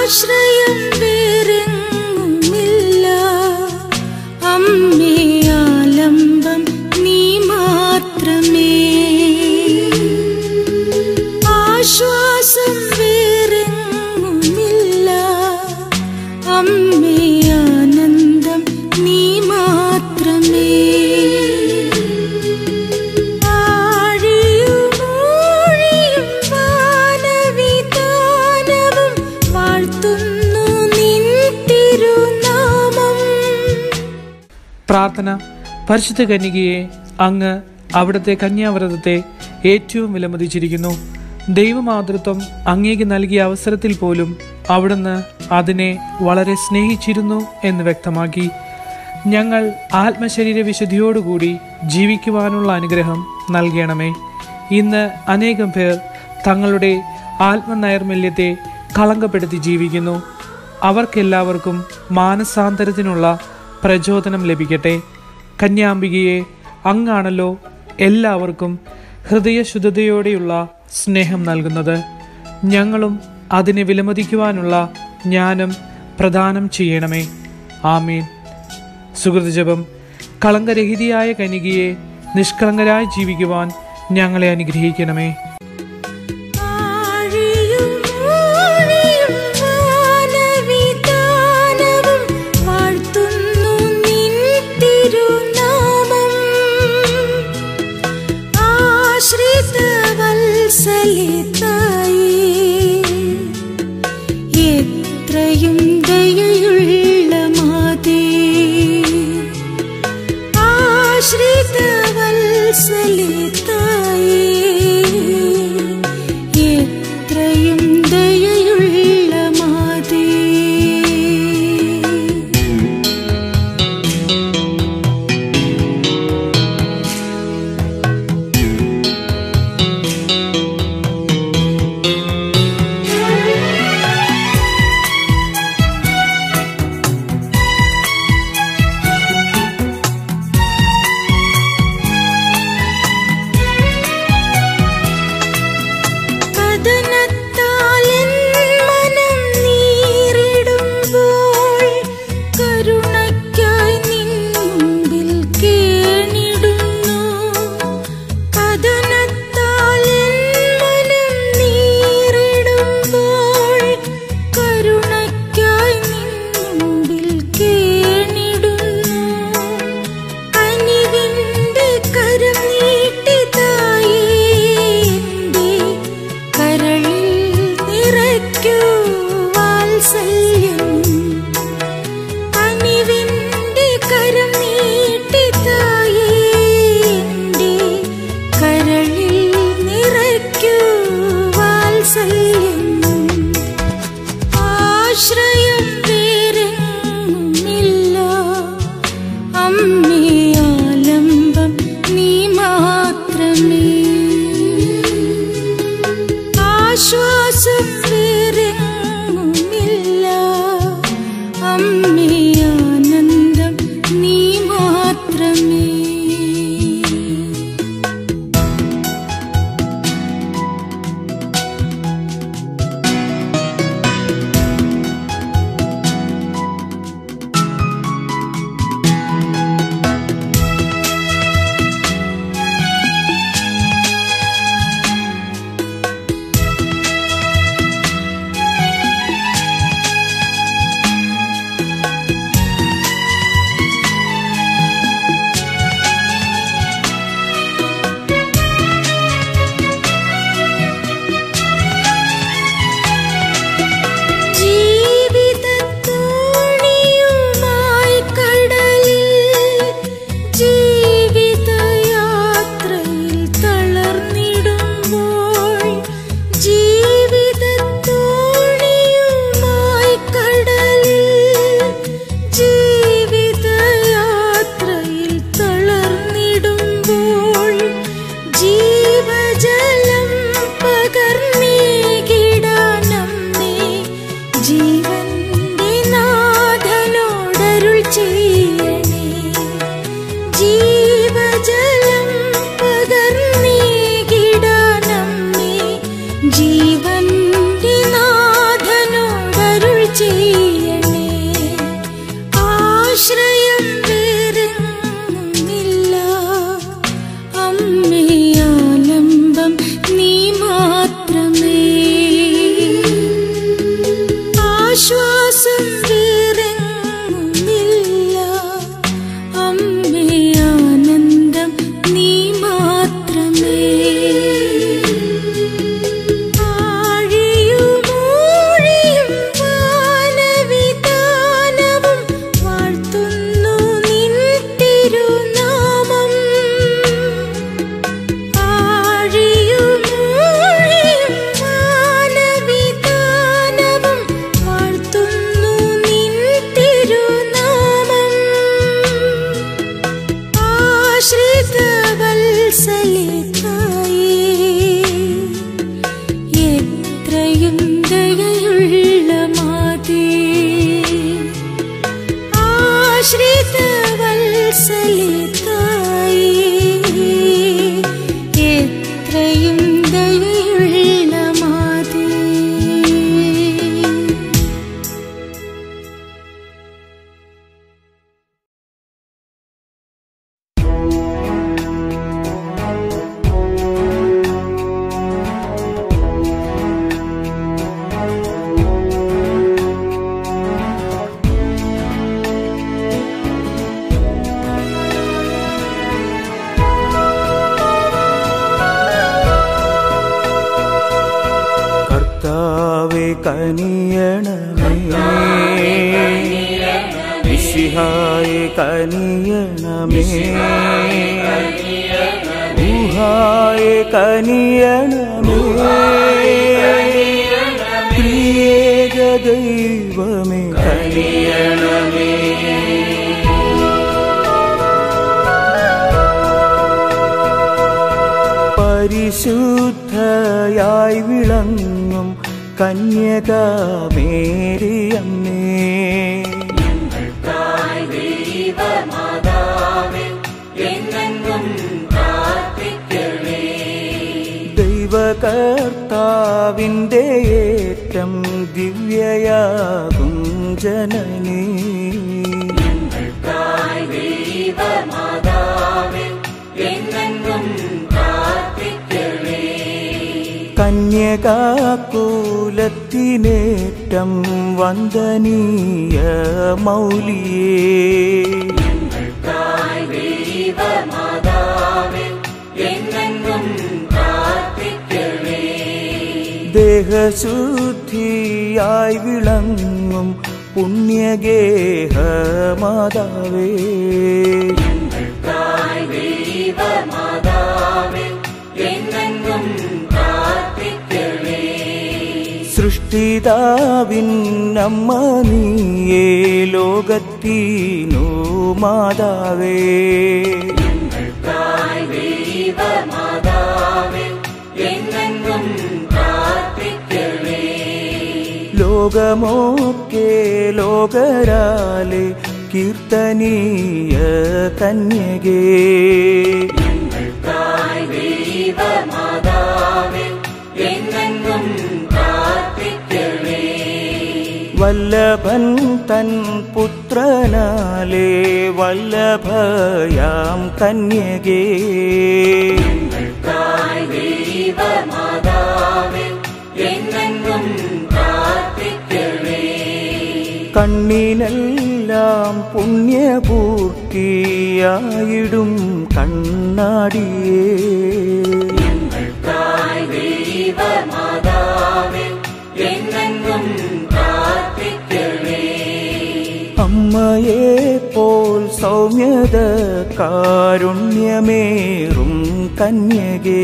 ആശ്രയം വേറെങ്ങുമില്ല അമ്മേ ആലംബം നീ മാത്രമേ ആശ്വാസം വേറെങ്ങുമില്ല അമ്മേ ആനന്ദം നീ മാത്രമേ ആഴിയുമൂഴിയും വാനവിതാനവും വാഴ്ത്തുന്നു നിൻ തിരുനാമം പ്രാർത്ഥന പരിശുദ്ധ കന്യകയെ അങ്ങ് അവിടുത്തെ കന്യാവ്രതത്തെ ഏറ്റവും വിലമതിച്ചിരിക്കുന്നു ദൈവമാതൃത്വം അങ്ങേക്ക് നൽകിയ അവസരത്തിൽ പോലും അവിടുന്ന് അതിനെ വളരെ സ്നേഹിച്ചിരുന്നു എന്ന് വ്യക്തമാക്കി ഞങ്ങൾ ആത്മശരീര വിശുദ്ധിയോടുകൂടി ജീവിക്കുവാനുള്ള അനുഗ്രഹം നൽകണമേ ഇന്ന് അനേകം പേർ തങ്ങളുടെ ആത്മനൈർമല്യത്തെ കളങ്കപ്പെടുത്തി ജീവിക്കുന്നു അവർക്കെല്ലാവർക്കും മാനസാന്തരത്തിനുള്ള പ്രചോദനം ലഭിക്കട്ടെ കന്യാംബികയെ അങ്ങാണല്ലോ എല്ലാവർക്കും ഹൃദയശുദ്ധതയോടെയുള്ള സ്നേഹം നൽകുന്നത് ഞങ്ങളും അതിനെ വിലമതിക്കുവാനുള്ള ജ്ഞാനം പ്രദാനം ചെയ്യണമേ ആമീൻ സുഹൃതജപം കളങ്കരഹിതയായ കനികയെ നിഷ്കളങ്കരായി ജീവിക്കുവാൻ ഞങ്ങളെ അനുഗ്രഹിക്കണമേ ആഴിയുമൂഴിയും വാനവിതാനവും വാഴ്ത്തുന്നു നിൻ തിരുനാമം ആശ്രിതവത്സലിതായി എത്രയും ദയയുള്ള മാതേ ആശ്രിതവത്സലിതായി കനിയണമേ മിശിഹായെ കനിയണമേ ഊഹായെ കനിയണമേ പ്രിയേക ദൈവമേ കനിയണമേ പരിശുദ്ധയായി വിളങ്ങും കന്യകാമേരിയമ്മേ ദൈവകർത്താവിൻ്റെ ഏറ്റം ദിവ്യയാകും ജനനീ കന്യകാകൂലത്തിനേറ്റം വന്ദനീയ മൗലിയേ ദേഹശുദ്ധിയായി വിളങ്ങും പുണ്യഗേഹ മാതാവേ സൃഷ്ടിതാവിൻ അമ്മ നീയേ ലോകത്തിനു മാതാവേ ലോകമോക്കെ ലോകരാലെ കീർത്തനീയ കന്യകേ വല്ലഭൻ തൻ പുത്രനാലേ വല്ലഭയാം കന്യകേ കണ്ണിനെല്ലാം പുണ്യപൂർത്തിയായിടും കണ്ണാടിയേ അമ്മയെ പോൽ സൗമ്യത കാരുണ്യമേറും കന്യകേ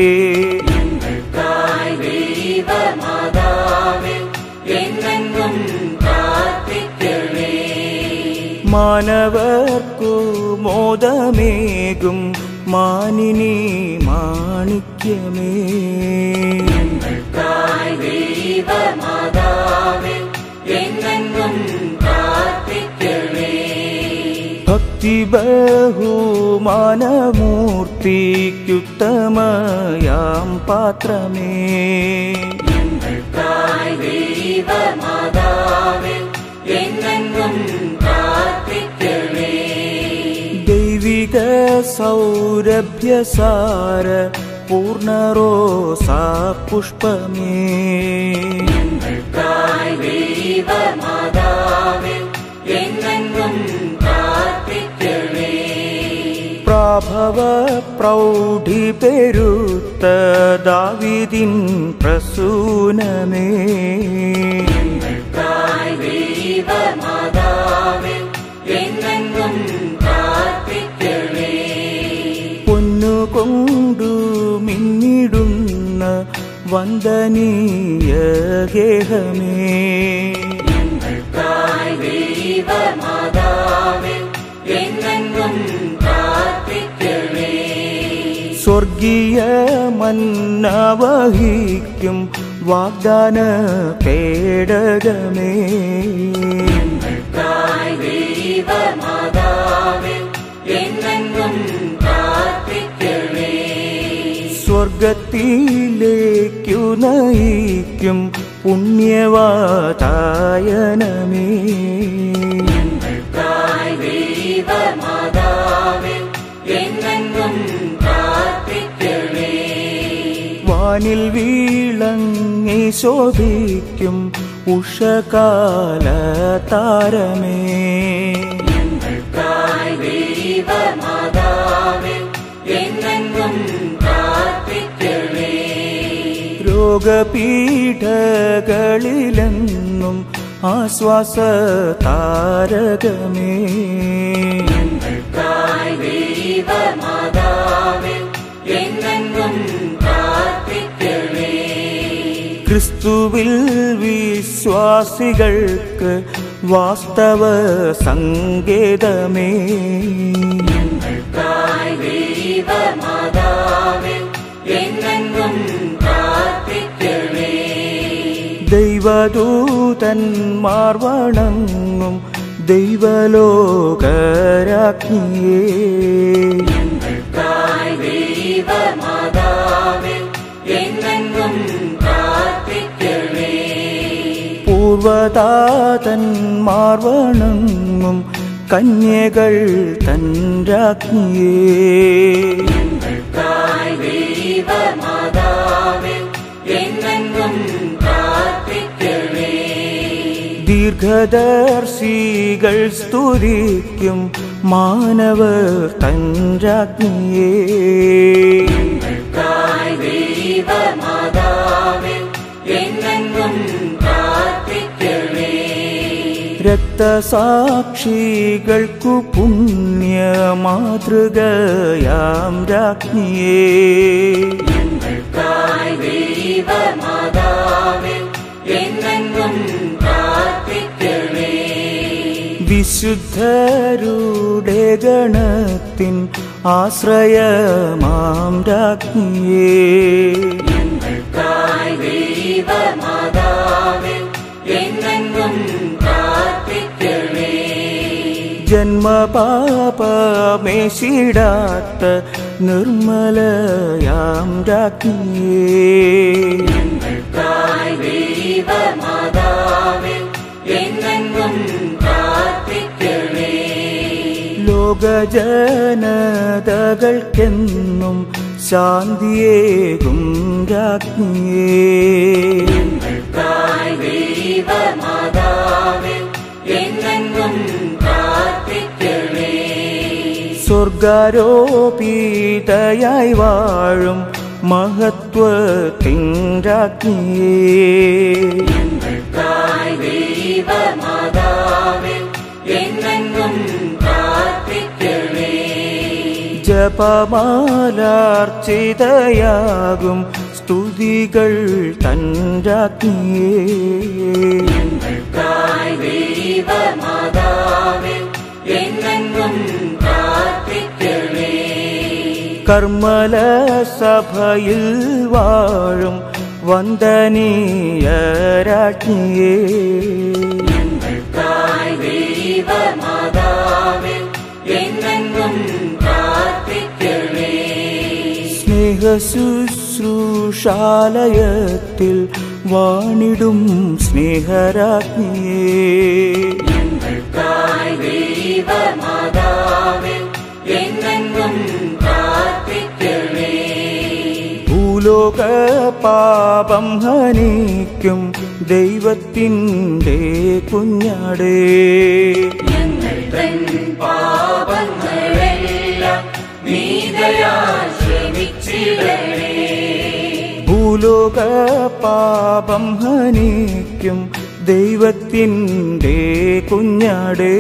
മാനവർക്കു മോദമേകും മാനിനി മാണിക്യമേ ഭക്തി ബഹുമാനമൂർത്തിക്കുത്തമയാം പാത്രമേ ദൈവിക സൗരഭ്യസാര പൂർണ്ണറോസാ പുഷ്പമേ പ്രാഭവ പ്രൗഢി പെരുത്ത ദാവിദിൻ പ്രസൂനമേ പൊന്നുകൊണ്ടു മിന്നിടുന്ന വന്ദനീയ ഗേഹമേ സ്വർഗീയ മന്നവഹിക്കും വാഗ്ദാന പേടകമേ സ്വർഗത്തിലേക്കു നയിക്കും പുണ്യവാതായനമേ വാനിൽ വീളങ്ങി ശോഭിക്കും ഉഷകാല താരമേ രോഗപീഠകളിലെന്നും ആശ്വാസ താരകമേ ക്രിസ്തുവിൽ വിശ്വാസികൾക്ക് വാസ്തവ സങ്കേതമേ ദൈവദൂതന്മാർ വണങ്ങും ദൈവലോകരാജ്ഞിയേ പൂർവതാതന്മാർ വണങ്ങും കന്യകൾ തൻ രാജ്ഞിയേ ദീർഘദർശികൾ സ്തുതിക്കും മാനവർ തൻ രാജ്ഞിയേ രക്തസാക്ഷികൾക്കു പുണ്യ മാതൃകയാം രാജ്ഞിയേ വിശുദ്ധരുടെ ഗണത്തിൻ ആശ്രയമാം രാജ്ഞിയേ ജന്മപാപമേശിടാത്ത നിർമ്മലയാം രാജ്ഞിയേ ലോകജനതകൾക്കെന്നും ശാന്തിയേകും രാജ്ഞിയേ സ്വർഗാരോപിതയായി വാഴും മഹത്വത്തിൻ രാജ്ഞിയേ ജപമാലാർച്ചിതയാകും സ്തുതികൾ തൻ രാജ്ഞിയേ കർമ്മല സഭയിൽ വാഴും വന്ദനീയ രാജ്ഞിയേ സ്നേഹശുശ്രൂഷാലയത്തിൽ വാണിടും സ്നേഹരാജ്ഞിയേ ഭൂലോക പാപം ഹനിക്കും ദൈവത്തിൻ്റെ കുഞ്ഞാടേ ഭൂലോക പാപം ഹനിക്കും ദൈവത്തിൻ്റെ കുഞ്ഞാടേ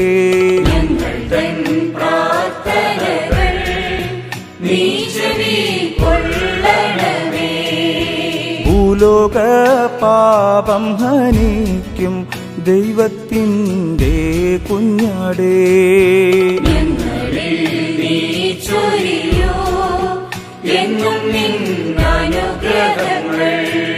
ഭൂലോക പാപം ഹനിക്കും ദൈവത്തിൻ്റെ കുഞ്ഞാടേ ചൊരിയോ എന്നും നിന്നനുഗ്രഹങ്ങൾ